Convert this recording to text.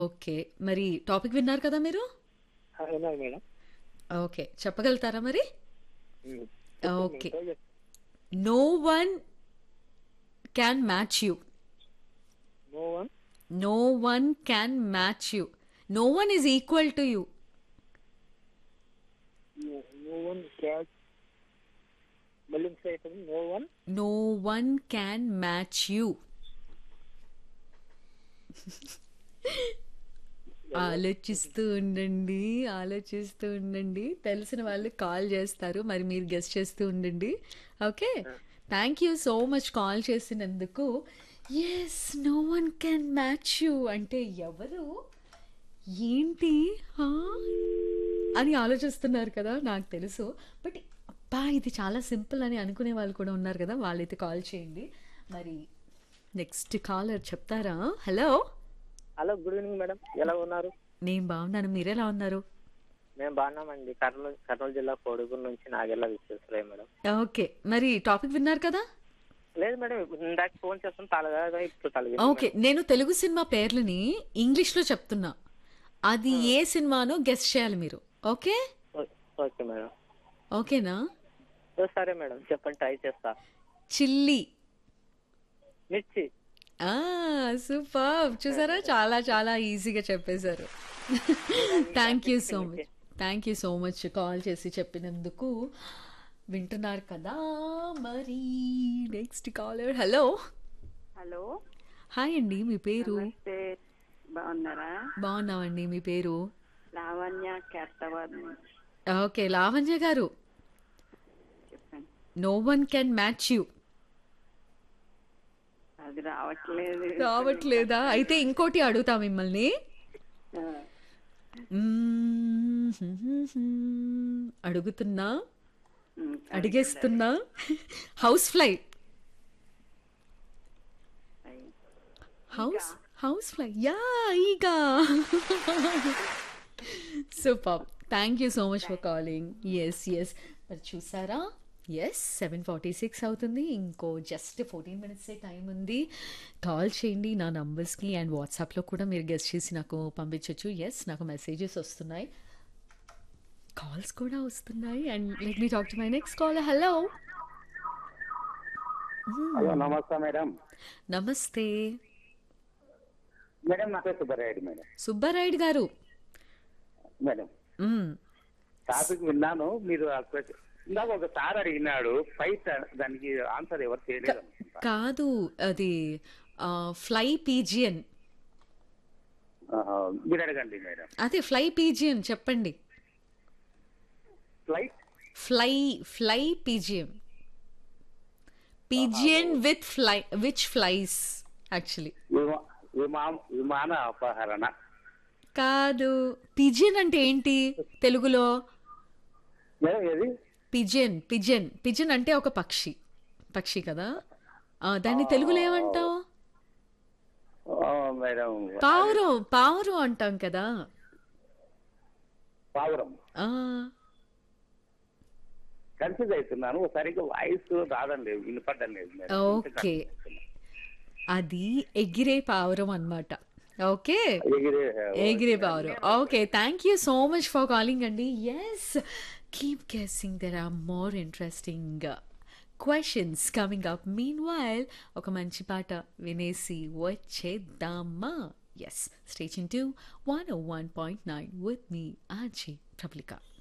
Okay. మరి topic విన్నారు కదా మీరు? ఆ! విన్నాను మేడం. ఓకే. చెప్పగలుగుతారా మరి? హ్మ్. ఓకే. చెప్పండి. Madam. No one can match you. No one no one can match you. No one is equal to you. No one catch మళ్ళీ ఒకసారి చెప్పండి. No one no one can match you. ఆలోచిస్తూ ఉండండి. ఆలోచిస్తూ ఉండండి. తెలిసిన వాళ్ళు కాల్ చేస్తారు. మరి మీరు గెస్ట్ చేస్తూ ఉండండి. Okay. Thank you so much call చేసినందుకు. Yes no one can match you అంటే ఎవరు? ఏంటి? ఆ? అని ఆలోచిస్తున్నారు కదా! నాకు తెలుసు. బట్ అబ్బా! ఇది చాలా సింపుల్ అని అనుకునే వాళ్ళు కూడా ఉన్నారు కదా! వాళ్ళైతే కాల్ చేయండి. మరి నెక్స్ట్ కాలర్ చెప్తారా? Hello! Hello good evening madam ఎలా ఉన్నారు నేను బాగున్నాను. మీరెలా ఉన్నారు? మేము బాగున్నామండి కర్నూలు కర్నూలు జిల్లా కోడుగూరు నుంచి నాగెల్ల విశ్వేశ్వరయ్య మేడం ఓకే. మరి టాపిక్ విన్నారు కదా? లేదు మేడం ఇందాక ఫోన్ చేస్తాం తలగా ఇప్పుడు తలగింది ఓకే. నేను తెలుగు సినిమా పేర్లని ఇంగ్లీష్‌లో చెప్తున్నా. అది ఏ సినిమానో గెస్ చేయాలి మీరు. ఓకే? మేడం. ఓకే మేడం ఓకేనా? ఓ, సరే మేడం చెప్పండి ట్రై చేస్తా చిల్లి. మిర్చి ఆ! సూపర్బ్! చూసారా? చాలా చాలా ఈజీగా చెప్పేశారు. Thank you so much. Thank you so much call చేసి చెప్పినందుకు. వింటున్నారు కదా! మరి next caller hello! Hello hi అండి. మీ పేరు? నమస్తే బాగున్నారా బాగున్నామండి. మీ పేరు? లావణ్య కేర్తవాద్ ఓకే. లావణ్య గారు. చెప్పండి no one can match you. అది రావట్లేదు రావట్లేదా? అయితే ఇంకోటి అడుగుతా మిమ్మల్ని. ఆ, మ్మ్. అడుగుతున్నా ఉమ్, అడిగేస్తున్నా హౌస్ ఫ్లై సరే. హౌస్ హౌస్ ఫ్లై యా ఈగా super thank you so much for calling yes yes మరి చూసారా ఎస్ సెవెన్ ఫార్టీ సిక్స్ అవుతుంది ఇంకో జస్ట్ ఫోర్టీన్ మినిట్సే టైం ఉంది కాల్ చేయండి నా నంబర్స్కి అండ్ వాట్సాప్లో కూడా మీరు గెస్ట్ చేసి నాకు పంపించవచ్చు ఎస్ నాకు మెసేజెస్ వస్తున్నాయి కాల్స్ కూడా వస్తున్నాయి and let me talk to my next call hello hello నమస్తే మేడం నమస్తే మేడం నా పేరు సుబ్బారాయుడు మేడం సుబ్బారాయుడు గారు మేడం మ్మ్. టాపిక్ విన్నాను మీరు ఆ క్వశ్చన్ ఇందాక ఒక సార్ అడిగినాడు ఫైట్ దానికి ఆన్సర్ ఎవరు చేయలేదు అనుకుంటా. కాదు అది ఫ్లై పీజియన్ ఆహా, మీరు అడగండి మేడం అదే ఫ్లై పీజియన్ చెప్పండి flight fly fly pigeon pigeon with fly which flies actually విమా- విమాన విమాన అపహరణ కాదు పిజియన్ అంటే ఏంటి తెలుగులో మేడం ఏది పిజియన్ పిజియన్ పిజియన్ అంటే ఒక పక్షి పక్షి కదా ఆ, దాన్ని తెలుగులో ఏమంటావు ఆ, మేడం పావురం పావురం అంటాం కదా పావురం ఆ, కన్ఫ్యూజ్ అవుతున్నాను సరిగ్గా వాయిస్ రావడం లేదు వినపడడం లేదు మేడం ఓకే అది ఎగిరే పావురం అన్నమాట ఓకే ఎగిరే ఎగిరే పావురం okay thank you so much for calling అండి yes keep guessing there are more interesting questions coming up meanwhile ఒక మంచి పాట వినేసి వచ్చేద్దామా yes station two one oh one point nine with me RJ ప్రబలికా